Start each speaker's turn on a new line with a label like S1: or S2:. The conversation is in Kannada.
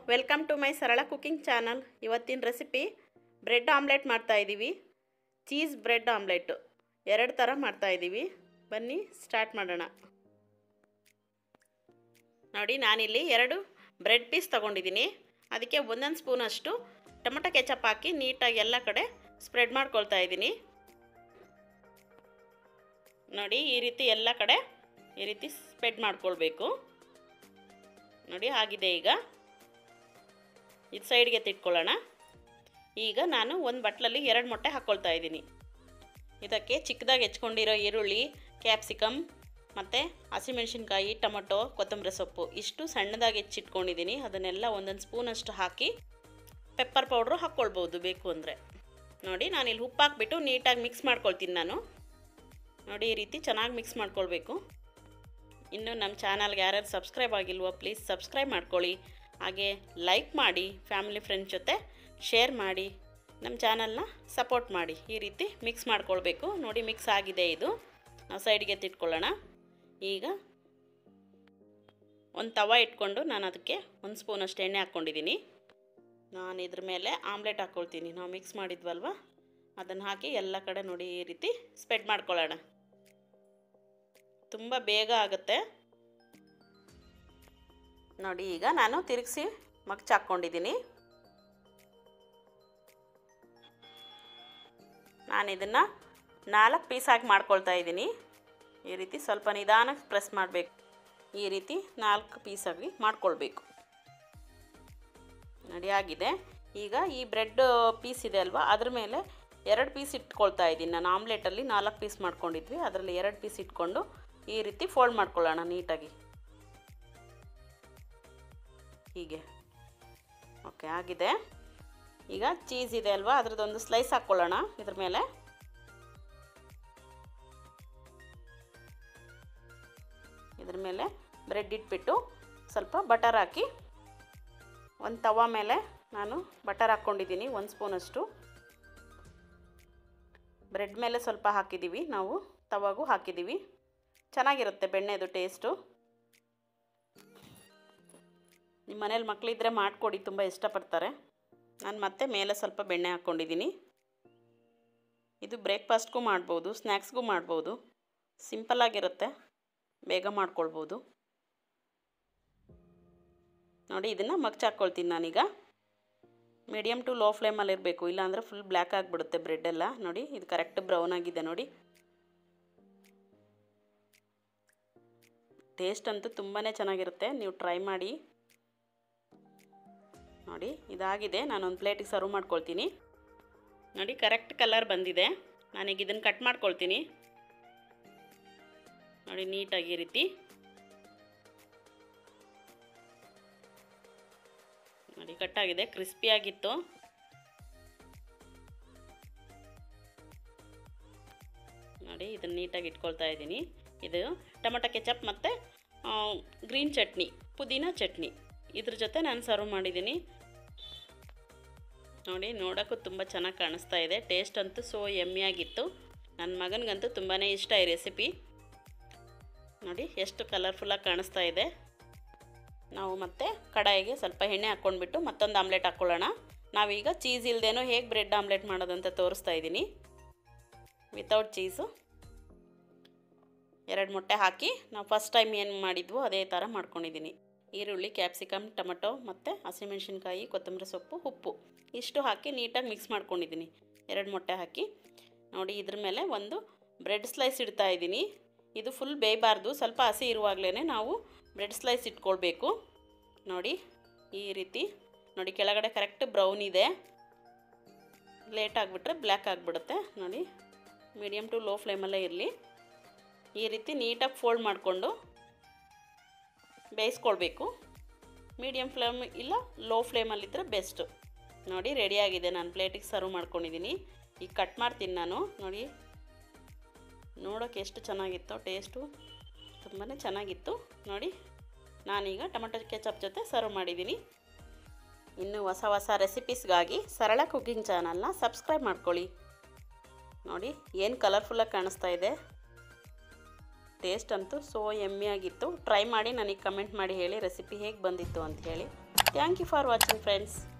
S1: ವೆಲ್ಕಮ್ ಟು ಮೈ ಸರಳ ಕುಕಿಂಗ್ ಚಾನಲ್ ಇವತ್ತಿನ ರೆಸಿಪಿ ಬ್ರೆಡ್ ಆಮ್ಲೆಟ್ ಮಾಡ್ತಾಯಿದ್ದೀವಿ ಚೀಸ್ ಬ್ರೆಡ್ ಆಮ್ಲೆಟ್ ಎರಡು ಥರ ಮಾಡ್ತಾಯಿದ್ದೀವಿ ಬನ್ನಿ ಸ್ಟಾರ್ಟ್ ಮಾಡೋಣ ನೋಡಿ ನಾನಿಲ್ಲಿ ಎರಡು ಬ್ರೆಡ್ ಪೀಸ್ ತೊಗೊಂಡಿದ್ದೀನಿ ಅದಕ್ಕೆ ಒಂದೊಂದು ಸ್ಪೂನಷ್ಟು ಟೊಮೊಟೊ ಕೆಚಪ್ ಹಾಕಿ ನೀಟಾಗಿ ಎಲ್ಲ ಕಡೆ ಸ್ಪ್ರೆಡ್ ಮಾಡ್ಕೊಳ್ತಾ ಇದ್ದೀನಿ ನೋಡಿ ಈ ರೀತಿ ಎಲ್ಲ ಕಡೆ ಈ ರೀತಿ ಸ್ಪ್ರೆಡ್ ಮಾಡ್ಕೊಳ್ಬೇಕು ನೋಡಿ ಆಗಿದೆ ಈಗ ಇದು ಸೈಡ್ಗೆ ತಿಟ್ಕೊಳ್ಳೋಣ ಈಗ ನಾನು ಒಂದು ಬಟ್ಲಲ್ಲಿ ಎರಡು ಮೊಟ್ಟೆ ಹಾಕ್ಕೊಳ್ತಾ ಇದ್ದೀನಿ ಇದಕ್ಕೆ ಚಿಕ್ಕದಾಗಿ ಹೆಚ್ಕೊಂಡಿರೋ ಈರುಳ್ಳಿ ಕ್ಯಾಪ್ಸಿಕಮ್ ಮತ್ತು ಹಸಿಮೆಣಸಿನ್ಕಾಯಿ ಟೊಮೊಟೊ ಕೊತ್ತಂಬರಿ ಸೊಪ್ಪು ಇಷ್ಟು ಸಣ್ಣದಾಗಿ ಹೆಚ್ಚಿಟ್ಕೊಂಡಿದ್ದೀನಿ ಅದನ್ನೆಲ್ಲ ಒಂದೊಂದು ಸ್ಪೂನಷ್ಟು ಹಾಕಿ ಪೆಪ್ಪರ್ ಪೌಡ್ರು ಹಾಕ್ಕೊಳ್ಬೋದು ಬೇಕು ಅಂದರೆ ನೋಡಿ ನಾನಿಲ್ಲಿ ಉಪ್ಪು ಹಾಕ್ಬಿಟ್ಟು ನೀಟಾಗಿ ಮಿಕ್ಸ್ ಮಾಡ್ಕೊಳ್ತೀನಿ ನಾನು ನೋಡಿ ಈ ರೀತಿ ಚೆನ್ನಾಗಿ ಮಿಕ್ಸ್ ಮಾಡ್ಕೊಳ್ಬೇಕು ಇನ್ನು ನಮ್ಮ ಚಾನಲ್ಗೆ ಯಾರ್ಯಾರು ಸಬ್ಸ್ಕ್ರೈಬ್ ಆಗಿಲ್ವೋ ಪ್ಲೀಸ್ ಸಬ್ಸ್ಕ್ರೈಬ್ ಮಾಡ್ಕೊಳ್ಳಿ ಹಾಗೆ ಲೈಕ್ ಮಾಡಿ ಫ್ಯಾಮಿಲಿ ಫ್ರೆಂಡ್ಸ್ ಜೊತೆ ಶೇರ್ ಮಾಡಿ ನಮ್ಮ ಚಾನಲ್ನ ಸಪೋರ್ಟ್ ಮಾಡಿ ಈ ರೀತಿ ಮಿಕ್ಸ್ ಮಾಡ್ಕೊಳ್ಬೇಕು ನೋಡಿ ಮಿಕ್ಸ್ ಆಗಿದೆ ಇದು ನಾವು ಸೈಡ್ಗೆ ತಿಟ್ಕೊಳ್ಳೋಣ ಈಗ ಒಂದು ತವ ಇಟ್ಕೊಂಡು ನಾನು ಅದಕ್ಕೆ ಒಂದು ಸ್ಪೂನಷ್ಟು ಎಣ್ಣೆ ಹಾಕ್ಕೊಂಡಿದ್ದೀನಿ ನಾನು ಇದ್ರ ಮೇಲೆ ಆಮ್ಲೆಟ್ ಹಾಕ್ಕೊಳ್ತೀನಿ ನಾವು ಮಿಕ್ಸ್ ಮಾಡಿದ್ವಲ್ವ ಅದನ್ನು ಹಾಕಿ ಎಲ್ಲ ಕಡೆ ನೋಡಿ ಈ ರೀತಿ ಸ್ಪ್ರೆಡ್ ಮಾಡ್ಕೊಳ್ಳೋಣ ತುಂಬ ಬೇಗ ಆಗುತ್ತೆ ನೋಡಿ ಈಗ ನಾನು ತಿರುಗಿಸಿ ಮಗ್ಚ್ ಹಾಕ್ಕೊಂಡಿದ್ದೀನಿ ನಾನು ಇದನ್ನು ನಾಲ್ಕು ಪೀಸ್ ಹಾಕಿ ಮಾಡ್ಕೊಳ್ತಾ ಇದ್ದೀನಿ ಈ ರೀತಿ ಸ್ವಲ್ಪ ನಿಧಾನಕ್ಕೆ ಪ್ರೆಸ್ ಮಾಡಬೇಕು ಈ ರೀತಿ ನಾಲ್ಕು ಪೀಸಾಗಿ ಮಾಡ್ಕೊಳ್ಬೇಕು ನೋಡಿ ಆಗಿದೆ ಈಗ ಈ ಬ್ರೆಡ್ ಪೀಸ್ ಇದೆ ಅಲ್ವಾ ಅದ್ರ ಮೇಲೆ ಎರಡು ಪೀಸ್ ಇಟ್ಕೊಳ್ತಾ ಇದ್ದೀನಿ ನಾನು ಆಮ್ಲೆಟಲ್ಲಿ ನಾಲ್ಕು ಪೀಸ್ ಮಾಡ್ಕೊಂಡಿದ್ವಿ ಅದರಲ್ಲಿ ಎರಡು ಪೀಸ್ ಇಟ್ಕೊಂಡು ಈ ರೀತಿ ಫೋಲ್ಡ್ ಮಾಡ್ಕೊಳ್ಳೋಣ ನೀಟಾಗಿ ಹೀಗೆ ಓಕೆ ಆಗಿದೆ ಈಗ ಚೀಸ್ ಇದೆ ಅಲ್ವಾ ಅದ್ರದ್ದೊಂದು ಸ್ಲೈಸ್ ಹಾಕ್ಕೊಳ್ಳೋಣ ಇದ್ರ ಮೇಲೆ ಇದ್ರ ಮೇಲೆ ಬ್ರೆಡ್ ಇಟ್ಬಿಟ್ಟು ಸ್ವಲ್ಪ ಬಟರ್ ಹಾಕಿ ಒಂದು ತವ ಮೇಲೆ ನಾನು ಬಟರ್ ಹಾಕ್ಕೊಂಡಿದ್ದೀನಿ ಒಂದು ಸ್ಪೂನಷ್ಟು ಬ್ರೆಡ್ ಮೇಲೆ ಸ್ವಲ್ಪ ಹಾಕಿದ್ದೀವಿ ನಾವು ತವಾಗೂ ಹಾಕಿದ್ದೀವಿ ಚೆನ್ನಾಗಿರುತ್ತೆ ಬೆಣ್ಣೆದು ಟೇಸ್ಟು ನಿಮ್ಮ ಮನೇಲಿ ಮಕ್ಕಳಿದ್ರೆ ಮಾಡಿಕೊಡಿ ತುಂಬ ಇಷ್ಟಪಡ್ತಾರೆ ನಾನು ಮತ್ತೆ ಮೇಲೆ ಸ್ವಲ್ಪ ಬೆಣ್ಣೆ ಹಾಕ್ಕೊಂಡಿದ್ದೀನಿ ಇದು ಬ್ರೇಕ್ಫಾಸ್ಟ್ಗೂ ಮಾಡ್ಬೋದು ಸ್ನ್ಯಾಕ್ಸ್ಗೂ ಮಾಡ್ಬೋದು ಸಿಂಪಲ್ಲಾಗಿರುತ್ತೆ ಬೇಗ ಮಾಡ್ಕೊಳ್ಬೋದು ನೋಡಿ ಇದನ್ನು ಮಗ್ಚ್ ಹಾಕ್ಕೊಳ್ತೀನಿ ನಾನೀಗ ಮೀಡಿಯಮ್ ಟು ಲೋ ಫ್ಲೇಮಲ್ಲಿ ಇರಬೇಕು ಇಲ್ಲಾಂದರೆ ಫುಲ್ ಬ್ಲ್ಯಾಕ್ ಆಗಿಬಿಡುತ್ತೆ ಬ್ರೆಡ್ಡೆಲ್ಲ ನೋಡಿ ಇದು ಕರೆಕ್ಟ್ ಬ್ರೌನ್ ಆಗಿದೆ ನೋಡಿ ಟೇಸ್ಟ್ ಅಂತೂ ತುಂಬಾ ಚೆನ್ನಾಗಿರುತ್ತೆ ನೀವು ಟ್ರೈ ಮಾಡಿ ನೋಡಿ ಇದಾಗಿದೆ ನಾನೊಂದು ಪ್ಲೇಟಿಗೆ ಸರ್ವ್ ಮಾಡ್ಕೊಳ್ತೀನಿ ನೋಡಿ ಕರೆಕ್ಟ್ ಕಲರ್ ಬಂದಿದೆ ನಾನೀಗ ಇದನ್ನು ಕಟ್ ಮಾಡ್ಕೊಳ್ತೀನಿ ನೋಡಿ ನೀಟಾಗಿ ಈ ರೀತಿ ನೋಡಿ ಕಟ್ಟಾಗಿದೆ ಕ್ರಿಸ್ಪಿಯಾಗಿತ್ತು ನೋಡಿ ಇದನ್ನು ನೀಟಾಗಿ ಇಟ್ಕೊಳ್ತಾ ಇದ್ದೀನಿ ಇದು ಟೊಮೊಟೊ ಕೆಚಪ್ ಮತ್ತು ಗ್ರೀನ್ ಚಟ್ನಿ ಪುದೀನ ಚಟ್ನಿ ಇದ್ರ ಜೊತೆ ನಾನು ಸರ್ವ್ ಮಾಡಿದ್ದೀನಿ ನೋಡಿ ನೋಡೋಕ್ಕೂ ತುಂಬ ಚೆನ್ನಾಗಿ ಕಾಣಿಸ್ತಾ ಇದೆ ಟೇಸ್ಟ್ ಅಂತೂ ಸೋ ಎಮ್ಮಿಯಾಗಿತ್ತು ನನ್ನ ಮಗನಿಗಂತೂ ತುಂಬಾ ಇಷ್ಟ ಈ ರೆಸಿಪಿ ನೋಡಿ ಎಷ್ಟು ಕಲರ್ಫುಲ್ಲಾಗಿ ಕಾಣಿಸ್ತಾ ಇದೆ ನಾವು ಮತ್ತೆ ಕಡಾಯಿಗೆ ಸ್ವಲ್ಪ ಎಣ್ಣೆ ಹಾಕ್ಕೊಂಡ್ಬಿಟ್ಟು ಮತ್ತೊಂದು ಆಮ್ಲೆಟ್ ಹಾಕ್ಕೊಳ್ಳೋಣ ನಾವೀಗ ಚೀಸ್ ಇಲ್ಲದೇನೋ ಹೇಗೆ ಬ್ರೆಡ್ ಆಮ್ಲೆಟ್ ಮಾಡೋದಂತ ತೋರಿಸ್ತಾ ಇದ್ದೀನಿ ವಿತೌಟ್ ಚೀಸು ಎರಡು ಮೊಟ್ಟೆ ಹಾಕಿ ನಾವು ಫಸ್ಟ್ ಟೈಮ್ ಏನು ಮಾಡಿದ್ವೋ ಅದೇ ಥರ ಮಾಡ್ಕೊಂಡಿದ್ದೀನಿ ಈರುಳ್ಳಿ ಕ್ಯಾಪ್ಸಿಕಮ್ ಟೊಮೊಟೊ ಮತ್ತು ಹಸಿಮೆಣ್ಸಿನ್ಕಾಯಿ ಕೊತ್ತಂಬರಿ ಸೊಪ್ಪು ಉಪ್ಪು ಇಷ್ಟು ಹಾಕಿ ನೀಟಾಗಿ ಮಿಕ್ಸ್ ಮಾಡ್ಕೊಂಡಿದ್ದೀನಿ ಎರಡು ಮೊಟ್ಟೆ ಹಾಕಿ ನೋಡಿ ಇದ್ರ ಮೇಲೆ ಒಂದು ಬ್ರೆಡ್ ಸ್ಲೈಸ್ ಇಡ್ತಾ ಇದ್ದೀನಿ ಇದು ಫುಲ್ ಬೇಯಬಾರ್ದು ಸ್ವಲ್ಪ ಹಸಿ ಇರುವಾಗಲೇ ನಾವು ಬ್ರೆಡ್ ಸ್ಲೈಸ್ ಇಟ್ಕೊಳ್ಬೇಕು ನೋಡಿ ಈ ರೀತಿ ನೋಡಿ ಕೆಳಗಡೆ ಕರೆಕ್ಟ್ ಬ್ರೌನ್ ಇದೆ ಲೇಟ್ ಆಗಿಬಿಟ್ರೆ ಬ್ಲ್ಯಾಕ್ ಆಗಿಬಿಡುತ್ತೆ ನೋಡಿ ಮೀಡಿಯಮ್ ಟು ಲೋ ಫ್ಲೇಮಲ್ಲೇ ಇರಲಿ ಈ ರೀತಿ ನೀಟಾಗಿ ಫೋಲ್ಡ್ ಮಾಡಿಕೊಂಡು ಬೇಯಿಸ್ಕೊಳ್ಬೇಕು ಮೀಡಿಯಮ್ ಫ್ಲೇಮ್ ಇಲ್ಲ ಲೋ ಫ್ಲೇಮಲ್ಲಿದ್ದರೆ ಬೆಸ್ಟು ನೋಡಿ ರೆಡಿಯಾಗಿದೆ ನಾನು ಪ್ಲೇಟಿಗೆ ಸರ್ವ್ ಮಾಡ್ಕೊಂಡಿದ್ದೀನಿ ಈಗ ಕಟ್ ಮಾಡ್ತೀನಿ ನಾನು ನೋಡಿ ನೋಡೋಕ್ಕೆ ಎಷ್ಟು ಚೆನ್ನಾಗಿತ್ತು ಟೇಸ್ಟು ತುಂಬಾ ಚೆನ್ನಾಗಿತ್ತು ನೋಡಿ ನಾನೀಗ ಟೊಮೆಟೊ ಕೆಚಪ್ ಜೊತೆ ಸರ್ವ್ ಮಾಡಿದ್ದೀನಿ ಇನ್ನು ಹೊಸ ಹೊಸ ರೆಸಿಪೀಸ್ಗಾಗಿ ಸರಳ ಕುಕಿಂಗ್ ಚಾನಲ್ನ ಸಬ್ಸ್ಕ್ರೈಬ್ ಮಾಡ್ಕೊಳ್ಳಿ ನೋಡಿ ಏನು ಕಲರ್ಫುಲ್ಲಾಗಿ ಕಾಣಿಸ್ತಾ ಇದೆ ಟೇಸ್ಟ್ ಅಂತೂ ಸೋ ಎಮ್ಮಿಯಾಗಿತ್ತು ಟ್ರೈ ಮಾಡಿ ನನಗೆ ಕಮೆಂಟ್ ಮಾಡಿ ಹೇಳಿ ರೆಸಿಪಿ ಹೇಗೆ ಬಂದಿತ್ತು ಅಂತ ಹೇಳಿ thank you for watching friends